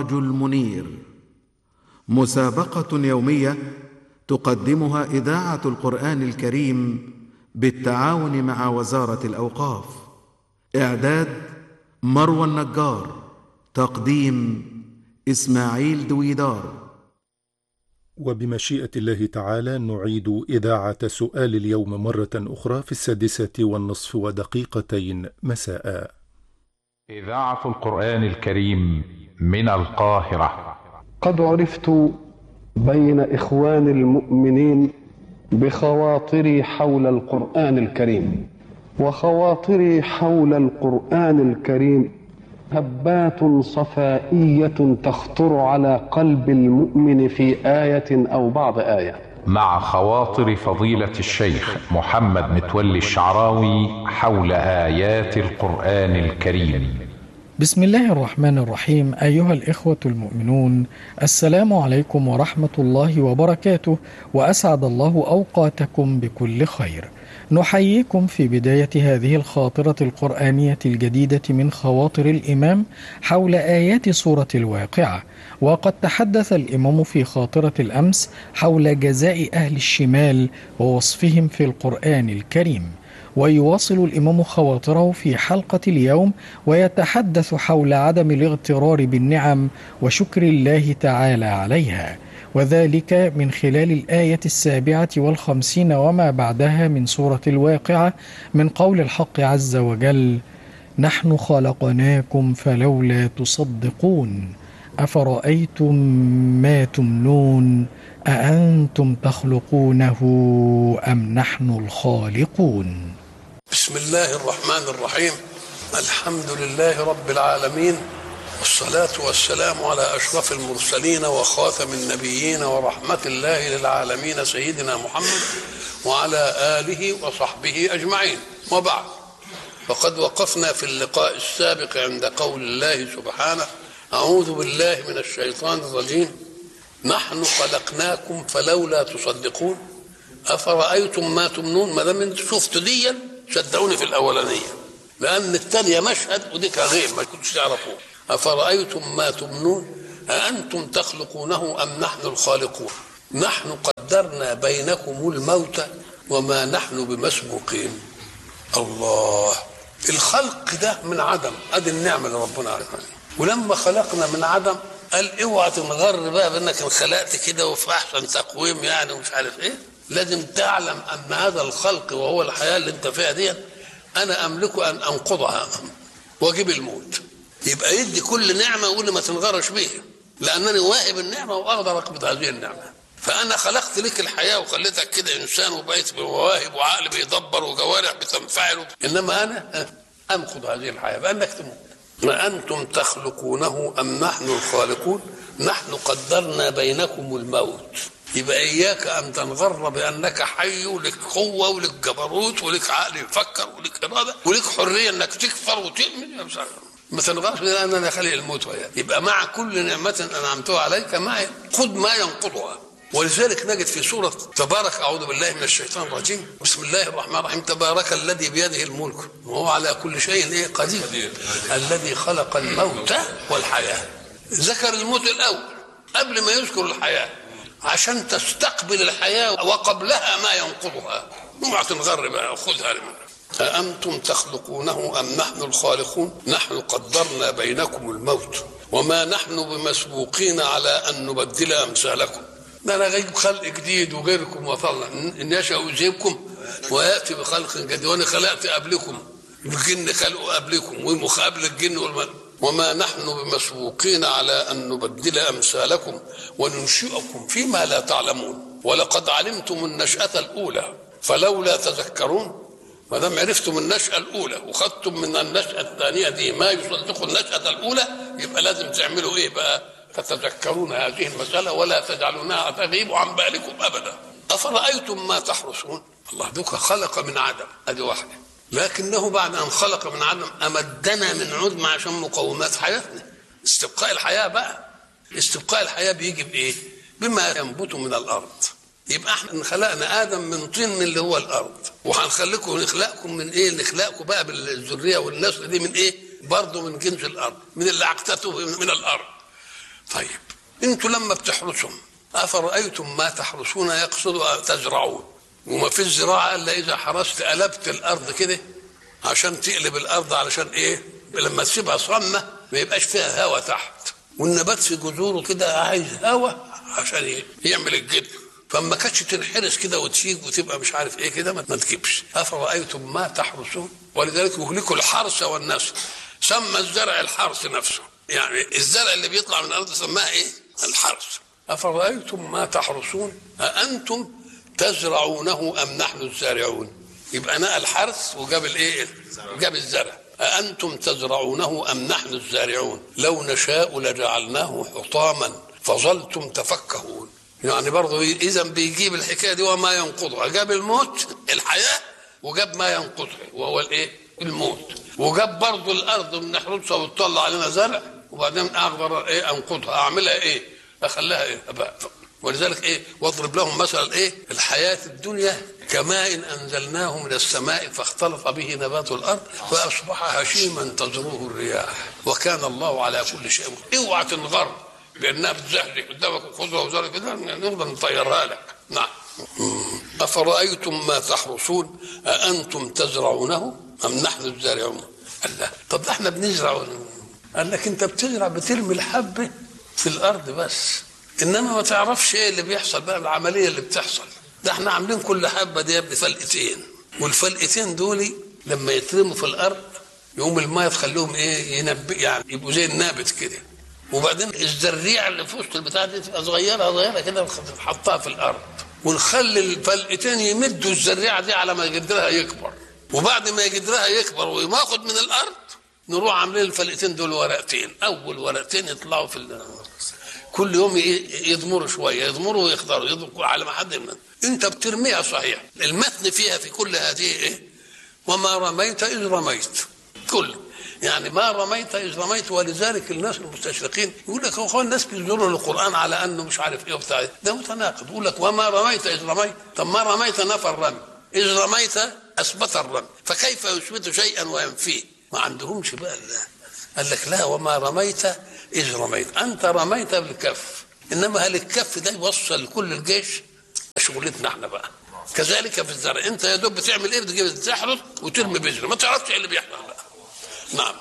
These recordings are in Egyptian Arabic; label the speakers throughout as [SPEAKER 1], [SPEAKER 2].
[SPEAKER 1] السراج المنير مسابقه يوميه تقدمها اذاعه القران الكريم بالتعاون مع وزاره الاوقاف اعداد مروى النجار تقديم اسماعيل دويدار
[SPEAKER 2] وبمشيئة الله تعالى نعيد إذاعة سؤال اليوم مرة أخرى في السادسة والنصف ودقيقتين مساء.
[SPEAKER 3] إذاعة القرآن الكريم من القاهرة.
[SPEAKER 4] قد عرفت بين إخوان المؤمنين بخواطري حول القرآن الكريم، وخواطري حول القرآن الكريم هبات صفائية تخطر على قلب المؤمن في آية أو بعض آية
[SPEAKER 3] مع خواطر فضيلة الشيخ محمد متولي الشعراوي حول آيات القرآن الكريم
[SPEAKER 5] بسم الله الرحمن الرحيم أيها الإخوة المؤمنون السلام عليكم ورحمة الله وبركاته وأسعد الله أوقاتكم بكل خير نحييكم في بداية هذه الخاطرة القرآنية الجديدة من خواطر الإمام حول آيات سورة الواقعة وقد تحدث الإمام في خاطرة الأمس حول جزاء أهل الشمال ووصفهم في القرآن الكريم ويواصل الإمام خواطره في حلقة اليوم ويتحدث حول عدم الاغترار بالنعم وشكر الله تعالى عليها وذلك من خلال الآية السابعة والخمسين وما بعدها من سورة الواقعة من قول الحق عز وجل نحن خلقناكم فلولا تصدقون أفرأيتم ما تمنون أأنتم تخلقونه أم نحن الخالقون
[SPEAKER 6] بسم الله الرحمن الرحيم الحمد لله رب العالمين والصلاة والسلام على أشرف المرسلين وخاتم النبيين ورحمة الله للعالمين سيدنا محمد وعلى آله وصحبه أجمعين وبعد فقد وقفنا في اللقاء السابق عند قول الله سبحانه أعوذ بالله من الشيطان الرجيم نحن خلقناكم فلولا تصدقون أفرأيتم ما تمنون ما دام انتم شفتوا ديا صدقوني في الأولانية لأن الثانية مشهد وديك غير ما كنتش تعرفوه أفرأيتم ما تمنون أأنتم تخلقونه أم نحن الخالقون نحن قدرنا بينكم الموت وما نحن بمسبوقين الله الخلق ده من عدم ادي النعمه اللي ربنا عارفها ولما خلقنا من عدم قال اوعى تنغر بقى بانك انخلقت كده وفي احسن تقويم يعني ومش عارف ايه لازم تعلم ان هذا الخلق وهو الحياه اللي انت فيها دي انا املك ان انقضها واجيب الموت يبقى يدي كل نعمه ويقول لي ما تنغرش بيها لانني واهب النعمه واقدر اقبض هذه النعمه فانا خلقت لك الحياه وخليتك كده انسان وبقيت بمواهب وعقل بيدبر وجوارح بتنفعل انما انا انقض هذه الحياه بانك تموت ما انتم تخلقونه ام نحن الخالقون نحن قدرنا بينكم الموت يبقى اياك ان تنغر بانك حي ولك قوه ولك جبروت ولك عقل يفكر ولك اراده ولك حريه انك تكفر وتؤمن ما تنغرش لان انا خلق الموت وياك يبقى مع كل نعمه انعمتها عليك معي خذ ما ينقضها ولذلك نجد في سورة تبارك أعوذ بالله من الشيطان الرجيم بسم الله الرحمن الرحيم تبارك الذي بيده الملك وهو على كل شيء إيه قدير, قدير. الذي خلق الموت والحياة ذكر الموت الأول قبل ما يذكر الحياة عشان تستقبل الحياة وقبلها ما ينقضها اوعى تنغر بقى خذها لمن أأنتم تخلقونه أم نحن الخالقون نحن قدرنا بينكم الموت وما نحن بمسبوقين على أن نبدل أمثالكم ده انا جايب خلق جديد وغيركم وطلع ان يشاء يذهبكم وياتي بخلق جديد وانا خلقت قبلكم الجن خلقوا قبلكم ومخ قبل الجن والملك وما نحن بمسبوقين على ان نبدل امثالكم وننشئكم فيما لا تعلمون ولقد علمتم النشأة الأولى فلولا تذكرون ما دام عرفتم النشأة الأولى وخدتم من النشأة الثانية دي ما يصدق النشأة الأولى يبقى لازم تعملوا إيه بقى؟ تتذكرون هذه المسألة ولا تجعلونها تغيب عن بالكم أبدا أفرأيتم ما تحرسون الله دوك خلق من عدم أدي واحدة لكنه بعد أن خلق من عدم أمدنا من عدم عشان مقومات حياتنا استبقاء الحياة بقى استبقاء الحياة بيجي بإيه بما ينبت من الأرض يبقى احنا خلقنا ادم من طين من اللي هو الارض وهنخليكم نخلقكم من ايه نخلقكم بقى بالذريه والنسل دي من ايه برضه من جنس الارض من اللي عقدته من الارض طيب انتوا لما بتحرسهم افرايتم ما تحرسون يقصد تزرعون وما في الزراعه الا اذا حرست قلبت الارض كده عشان تقلب الارض علشان ايه لما تسيبها صمه ما يبقاش فيها هواء تحت والنبات في جذوره كده عايز هواء عشان ي- يعمل الجد فما كانتش تنحرس كده وتشيك وتبقى مش عارف ايه كده ما ما تجيبش افرايتم ما تحرسون ولذلك يهلكوا الحرث والنسل سمى الزرع الحرث نفسه يعني الزرع اللي بيطلع من الارض سماه ايه الحرث افرايتم ما تحرسون اانتم تزرعونه ام نحن الزارعون يبقى نقى الحرث وجاب الايه جاب الزرع أأنتم تزرعونه أم نحن الزارعون لو نشاء لجعلناه حطاما فظلتم تفكهون يعني برضه إذا بيجيب الحكاية دي وما ينقضها جاب الموت الحياة وجاب ما ينقضها وهو الإيه الموت وجاب برضه الأرض بنحرسها وتطلع علينا زرع وبعدين أقدر إيه أنقضها أعملها إيه أخليها إيه أبقى ولذلك ايه واضرب لهم مثلا ايه الحياه الدنيا كماء انزلناه من السماء فاختلط به نبات الارض فاصبح هشيما تزروه الرياح وكان الله على كل شيء مقتدر. اوعى تنغر بانها بتزحزح قدامك خضره وزرع كده نقدر نطيرها لك نعم افرايتم ما تحرثون اانتم تزرعونه ام نحن الزارعون قال لا طب ده احنا بنزرع قال لك انت بتزرع بترمي الحبه في الارض بس انما ما تعرفش ايه اللي بيحصل بقى العمليه اللي بتحصل ده احنا عاملين كل حبه دي بفلقتين والفلقتين دول لما يترموا في الارض يقوم المايه تخليهم ايه ينب يعني يبقوا زي النابت كده وبعدين الزريعه اللي في وسط البتاع دي تبقى صغيره صغيره كده نحطها في الارض ونخلي الفلقتين يمدوا الزريعه دي على ما جدرها يكبر وبعد ما جدرها يكبر وياخد من الارض نروح عاملين الفلقتين دول ورقتين اول ورقتين يطلعوا في ال- كل يوم ي- يضمروا شويه يضمروا ويخضروا يضمروا على ما حد من انت بترميها صحيح المتن فيها في كل هذه ايه وما رميت اذ رميت كل يعني ما رميت اذ رميت ولذلك الناس المستشرقين يقول لك هو الناس بينظروا للقران على انه مش عارف ايه وبتاع ده متناقض يقول لك وما رميت اذ رميت طب ما رميت نفى الرمي اذ رميت اثبت الرمي فكيف يثبت شيئا وينفيه ما عندهمش بقى ال- قال لك لا وما رميت إذ رميت أنت رميت بالكف إنما هل الكف ده يوصل لكل الجيش شغلتنا احنا بقى كذلك في الزرع انت يا دوب بتعمل ايه بتجيب تحرث وترمي بذره ما تعرفش ايه اللي بيحصل بقى نعم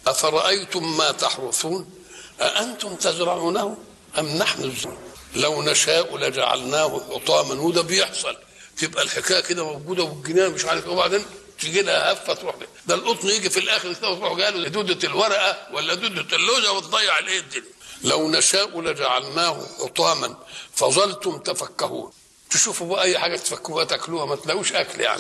[SPEAKER 6] افرايتم ما تحرثون اانتم تزرعونه ام نحن الزرع لو نشاء لجعلناه حطاما وده بيحصل تبقى الحكايه كده موجوده والجنان مش عارف ايه وبعدين تجي لها هفه تروح لها. ده القطن يجي في الاخر كده وتروح جاله دوده الورقه ولا دوده اللوزه وتضيع الايه الدنيا لو نشاء لجعلناه حطاما فظلتم تفكهون تشوفوا بقى اي حاجه تفكوها تاكلوها ما تلاقوش اكل يعني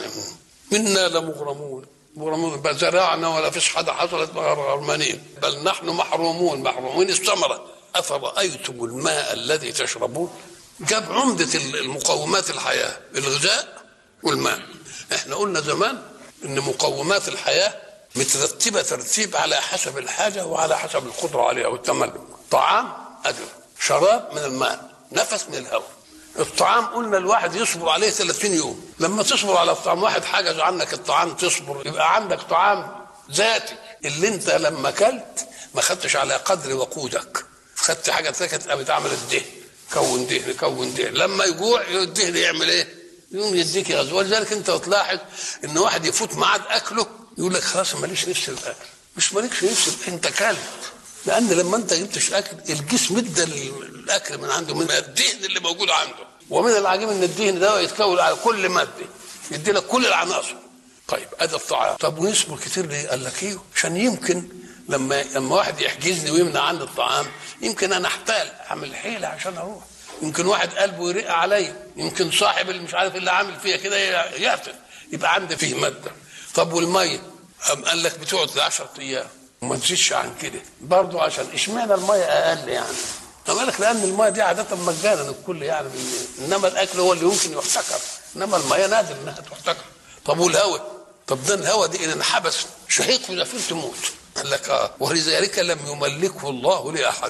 [SPEAKER 6] منا لمغرمون مغرمون بل زرعنا ولا فيش حاجه حصلت غرمانين بل نحن محرومون محرومين الثمره افرايتم الماء الذي تشربون جاب عمده المقومات الحياه الغذاء والماء احنا قلنا زمان ان مقومات الحياه مترتبه ترتيب على حسب الحاجه وعلى حسب القدره عليها والتملك طعام اجر شراب من الماء نفس من الهواء الطعام قلنا الواحد يصبر عليه 30 يوم لما تصبر على الطعام واحد حجز عنك الطعام تصبر يبقى عندك طعام ذاتي اللي انت لما اكلت ما خدتش على قدر وقودك خدت حاجه سكت قامت عملت الدهن كون دهن كون دهن لما يجوع الدهن يعمل ايه؟ يقوم يديك غزو ولذلك انت تلاحظ ان واحد يفوت ميعاد اكله يقول لك خلاص ماليش نفس الاكل مش مالكش نفس انت كلت لان لما انت جبتش اكل الجسم ادى الاكل من عنده من الدهن اللي موجود عنده ومن العجيب ان الدهن ده يتكون على كل ماده يدي لك كل العناصر طيب ادي الطعام طب ونصبر كتير ليه؟ قال لك ايه عشان يمكن لما لما واحد يحجزني ويمنع عني الطعام يمكن انا احتال اعمل حيله عشان اروح يمكن واحد قلبه يرق عليا يمكن صاحب اللي مش عارف اللي عامل فيها كده يقتل يبقى عندي فيه ماده طب والميه قام قال لك بتقعد 10 ايام وما تزيدش عن كده برضه عشان اشمعنى الميه اقل يعني طب قال لك لان الميه دي عاده مجانا الكل يعني انما الاكل هو اللي يمكن يحتكر انما الميه نادر انها تحتكر طب والهواء طب ده الهواء دي ان انحبس شهيق في زفير تموت قال لك اه ولذلك لم يملكه الله لاحد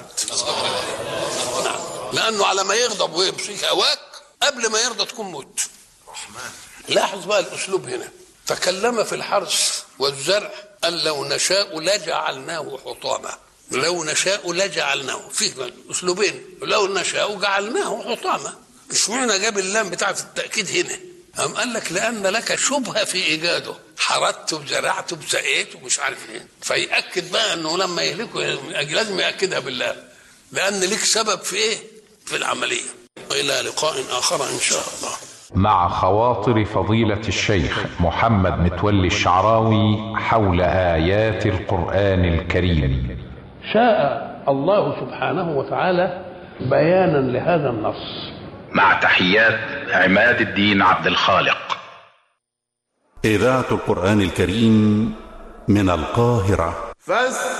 [SPEAKER 6] نعم لانه على ما يغضب ويمسك هواك قبل ما يرضى تكون موت لاحظ بقى الاسلوب هنا تكلم في الحرث والزرع قال لو نشاء لجعلناه حطاما لو نشاء لجعلناه فيه اسلوبين لو نشاء جعلناه حطاما مش معنى جاب اللام بتاعه التاكيد هنا أم قال لك لأن لك شبهة في إيجاده حردت وزرعت وسقيت ومش عارف إيه فيأكد بقى أنه لما يهلكه لازم يأكدها بالله لأن لك سبب في إيه في العملية إلى لقاء آخر إن شاء الله
[SPEAKER 3] مع خواطر فضيلة الشيخ محمد متولي الشعراوي حول آيات القرآن الكريم
[SPEAKER 6] شاء الله سبحانه وتعالى بيانا لهذا النص
[SPEAKER 7] مع تحيات عماد الدين عبد الخالق
[SPEAKER 8] إذاعة القرآن الكريم من القاهرة
[SPEAKER 9] فاستمعوا